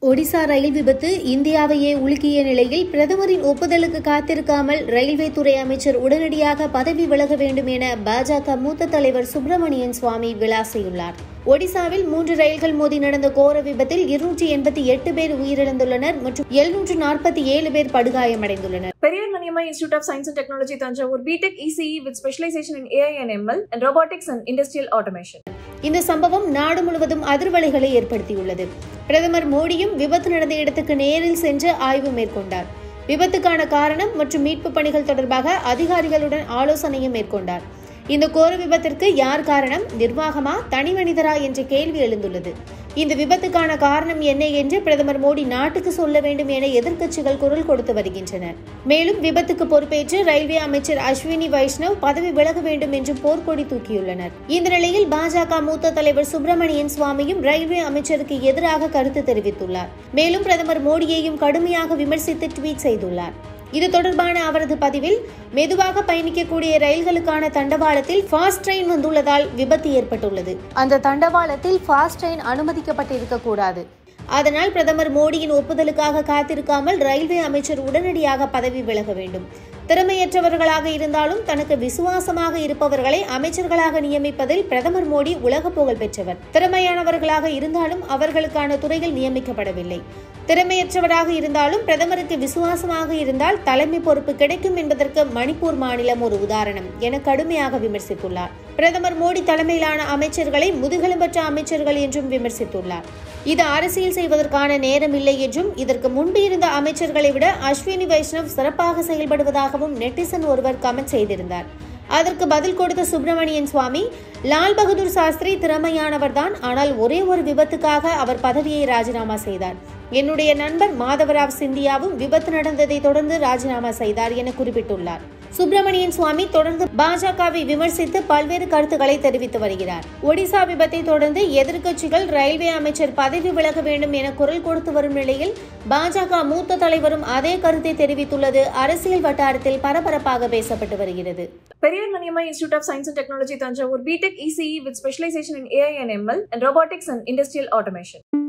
ஒடிசா ரயில் விபத்து இந்தியாவையே உலுக்கிய நிலையில் பிரதமரின் ஒப்புதலுக்கு காத்திருக்காமல் ரயில்வே துறை அமைச்சர் உடனடியாக பதவி விலக வேண்டும் என பாஜக மூத்த தலைவர் சுப்பிரமணியன் சுவாமி விளாசியுள்ளார் ஒடிசாவில் மூன்று ரயில்கள் மோதி நடந்த கோர விபத்தில் இருநூற்றி எண்பத்தி எட்டு பேர் உயிரிழந்துள்ளனர் மற்றும் எழுநூற்று நாற்பத்தி ஏழு பேர் படுகாயமடைந்துள்ளனர் Periyar Maniamma Institute of Science and Technology, Tanjavur, BTech ECE with specialization in AI and ML and robotics and industrial automation. இந்த சம்பவம் நாடு முழுவதும் அதிர்வலைகளை ஏற்படுத்தியுள்ளது பிரதமர் மோடியும் விபத்து நடந்த இடத்துக்கு நேரில் சென்று ஆய்வு மேற்கொண்டார் விபத்துக்கான காரணம் மற்றும் மீட்பு பணிகள் தொடர்பாக அதிகாரிகளுடன் ஆலோசனையும் மேற்கொண்டார் இந்த கோர விபத்திற்கு யார் காரணம் நிர்வாகமா தனி மனிதரா என்ற கேள்வி எழுந்துள்ளது இந்த விபத்துக்கான காரணம் என்ன என்று பிரதமர் மோடி நாட்டுக்கு சொல்ல வேண்டும் என எதிர்க்கட்சிகள் குரல் கொடுத்து வருகின்றனர் மேலும் விபத்துக்கு பொறுப்பேற்று ரயில்வே அமைச்சர் அஸ்வினி வைஷ்ணவ் பதவி விலக வேண்டும் என்று போர்க்கொடி தூக்கியுள்ளனர் இந்த நிலையில் பாஜக மூத்த தலைவர் சுப்பிரமணியன் சுவாமியும் ரயில்வே அமைச்சருக்கு எதிராக கருத்து தெரிவித்துள்ளார் மேலும் பிரதமர் மோடியையும் கடுமையாக விமர்சித்து ட்வீட் செய்துள்ளார் இது தொடர்பான அவரது பதிவில் மெதுவாக பயணிக்கக்கூடிய ரயில்களுக்கான தண்டவாளத்தில் ஃபாஸ்ட் ட்ரெயின் வந்துள்ளதால் விபத்து ஏற்பட்டுள்ளது அந்த தண்டவாளத்தில் ஃபாஸ்ட் ட்ரெயின் அனுமதிக்கப்பட்டிருக்க கூடாது அதனால் பிரதமர் மோடியின் ஒப்புதலுக்காக காத்திருக்காமல் ரயில்வே அமைச்சர் உடனடியாக பதவி விலக வேண்டும் திறமையற்றவர்களாக இருந்தாலும் தனக்கு விசுவாசமாக இருப்பவர்களை அமைச்சர்களாக நியமிப்பதில் பிரதமர் மோடி உலக புகழ் பெற்றவர் திறமையானவர்களாக இருந்தாலும் அவர்களுக்கான துறையில் நியமிக்கப்படவில்லை திறமையற்றவராக இருந்தாலும் பிரதமருக்கு விசுவாசமாக இருந்தால் தலைமை பொறுப்பு கிடைக்கும் என்பதற்கு மணிப்பூர் மாநிலம் ஒரு உதாரணம் என கடுமையாக விமர்சித்துள்ளார் பிரதமர் மோடி தலைமையிலான அமைச்சர்களை முதுகெலும்பற்ற அமைச்சர்கள் என்றும் விமர்சித்துள்ளார் இது அரசியல் செய்வதற்கான நேரம் இல்லை என்றும் இதற்கு முன்பு இருந்த அமைச்சர்களை விட அஸ்வினி வைஷ்ணவ் சிறப்பாக செயல்படுவதாகவும் நெட்டிசன் ஒருவர் கமெண்ட் செய்திருந்தார் அதற்கு பதில் கொடுத்த சுப்பிரமணியன் சுவாமி லால் பகதூர் சாஸ்திரி திறமையானவர்தான் ஆனால் ஒரே ஒரு விபத்துக்காக அவர் பதவியை ராஜினாமா செய்தார் என்னுடைய நண்பர் மாதவராவ் சிந்தியாவும் விபத்து நடந்ததை தொடர்ந்து ராஜினாமா செய்தார் என குறிப்பிட்டுள்ளார் சுப்பிரமணியன் சுவாமி தொடர்ந்து பாஜகவை விமர்சித்து பல்வேறு கருத்துக்களை தெரிவித்து வருகிறார் ஒடிசா விபத்தை தொடர்ந்து எதிர்க்கட்சிகள் ரயில்வே அமைச்சர் பதவி விலக வேண்டும் என குரல் கொடுத்து வரும் நிலையில் பாஜக மூத்த தலைவரும் அதே கருத்தை தெரிவித்துள்ளது அரசியல் வட்டாரத்தில் பரபரப்பாக பேசப்பட்டு வருகிறது Periyar Maniamma Institute of Science and Technology, Tanjavur, BTech ECE with specialization in AI and ML and robotics and industrial automation.